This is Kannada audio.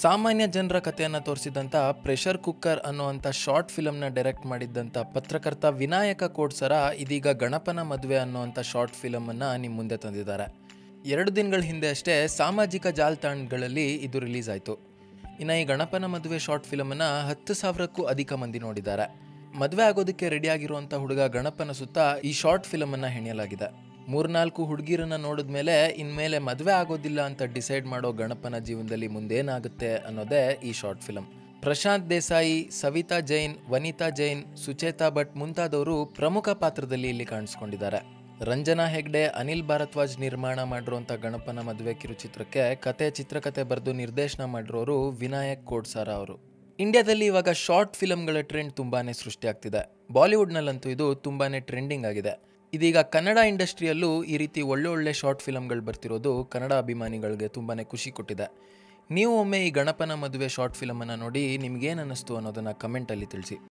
ಸಾಮಾನ್ಯ ಜನರ ಕಥೆಯನ್ನು ತೋರಿಸಿದಂಥ ಪ್ರೆಷರ್ ಕುಕ್ಕರ್ ಅನ್ನುವಂಥ ಶಾರ್ಟ್ ಫಿಲಮ್ನ ಡೈರೆಕ್ಟ್ ಮಾಡಿದ್ದಂಥ ಪತ್ರಕರ್ತ ವಿನಾಯಕ ಕೋಡ್ಸರ ಇದೀಗ ಗಣಪನ ಮದುವೆ ಅನ್ನುವಂಥ ಶಾರ್ಟ್ ಫಿಲಮನ್ನು ನಿಮ್ಮ ಮುಂದೆ ತಂದಿದ್ದಾರೆ ಎರಡು ದಿನಗಳ ಹಿಂದೆ ಅಷ್ಟೇ ಸಾಮಾಜಿಕ ಜಾಲತಾಣಗಳಲ್ಲಿ ಇದು ರಿಲೀಸ್ ಆಯಿತು ಇನ್ನು ಈ ಗಣಪನ ಮದುವೆ ಶಾರ್ಟ್ ಫಿಲಮನ್ನು ಹತ್ತು ಸಾವಿರಕ್ಕೂ ಅಧಿಕ ಮಂದಿ ನೋಡಿದ್ದಾರೆ ಮದುವೆ ಆಗೋದಕ್ಕೆ ರೆಡಿ ಆಗಿರುವಂಥ ಹುಡುಗ ಗಣಪನ ಸುತ್ತ ಈ ಶಾರ್ಟ್ ಫಿಲಮನ್ನು ಹೆಣೆಯಲಾಗಿದೆ ಮೂರ್ನಾಲ್ಕು ಹುಡುಗಿರನ್ನ ನೋಡಿದ್ಮೇಲೆ ಇನ್ಮೇಲೆ ಮದುವೆ ಆಗೋದಿಲ್ಲ ಅಂತ ಡಿಸೈಡ್ ಮಾಡೋ ಗಣಪನ ಜೀವನದಲ್ಲಿ ಮುಂದೇನಾಗುತ್ತೆ ಅನ್ನೋದೇ ಈ ಶಾರ್ಟ್ ಫಿಲಮ್ ಪ್ರಶಾಂತ್ ದೇಸಾಯಿ ಸವಿತಾ ಜೈನ್ ವನಿತಾ ಜೈನ್ ಸುಚೇತಾ ಭಟ್ ಮುಂತಾದವರು ಪ್ರಮುಖ ಪಾತ್ರದಲ್ಲಿ ಇಲ್ಲಿ ಕಾಣಿಸ್ಕೊಂಡಿದ್ದಾರೆ ರಂಜನಾ ಹೆಗ್ಡೆ ಅನಿಲ್ ಭಾರದ್ವಾಜ್ ನಿರ್ಮಾಣ ಮಾಡಿರುವಂಥ ಗಣಪನ ಮದುವೆ ಕಿರುಚಿತ್ರಕ್ಕೆ ಕತೆ ಚಿತ್ರಕಥೆ ಬರೆದು ನಿರ್ದೇಶನ ಮಾಡಿರೋರು ವಿನಾಯಕ್ ಕೋಡ್ಸಾರ ಅವರು ಇಂಡಿಯಾದಲ್ಲಿ ಇವಾಗ ಶಾರ್ಟ್ ಫಿಲಮ್ಗಳ ಟ್ರೆಂಡ್ ತುಂಬಾನೇ ಸೃಷ್ಟಿಯಾಗ್ತಿದೆ ಬಾಲಿವುಡ್ನಲ್ಲಂತೂ ಇದು ತುಂಬಾನೇ ಟ್ರೆಂಡಿಂಗ್ ಆಗಿದೆ ಇದೀಗ ಕನ್ನಡ ಇಂಡಸ್ಟ್ರಿಯಲ್ಲೂ ಈ ರೀತಿ ಒಳ್ಳೆ ಒಳ್ಳೆ ಶಾರ್ಟ್ ಫಿಲಮ್ಗಳು ಬರ್ತಿರೋದು ಕನ್ನಡ ಅಭಿಮಾನಿಗಳಿಗೆ ತುಂಬಾನೇ ಖುಷಿ ಕೊಟ್ಟಿದೆ ನೀವು ಒಮ್ಮೆ ಈ ಗಣಪನ ಮದುವೆ ಶಾರ್ಟ್ ಫಿಲಮನ್ನು ನೋಡಿ ನಿಮ್ಗೇನು ಅನ್ನಿಸ್ತು ಅನ್ನೋದನ್ನು ಕಮೆಂಟಲ್ಲಿ ತಿಳಿಸಿ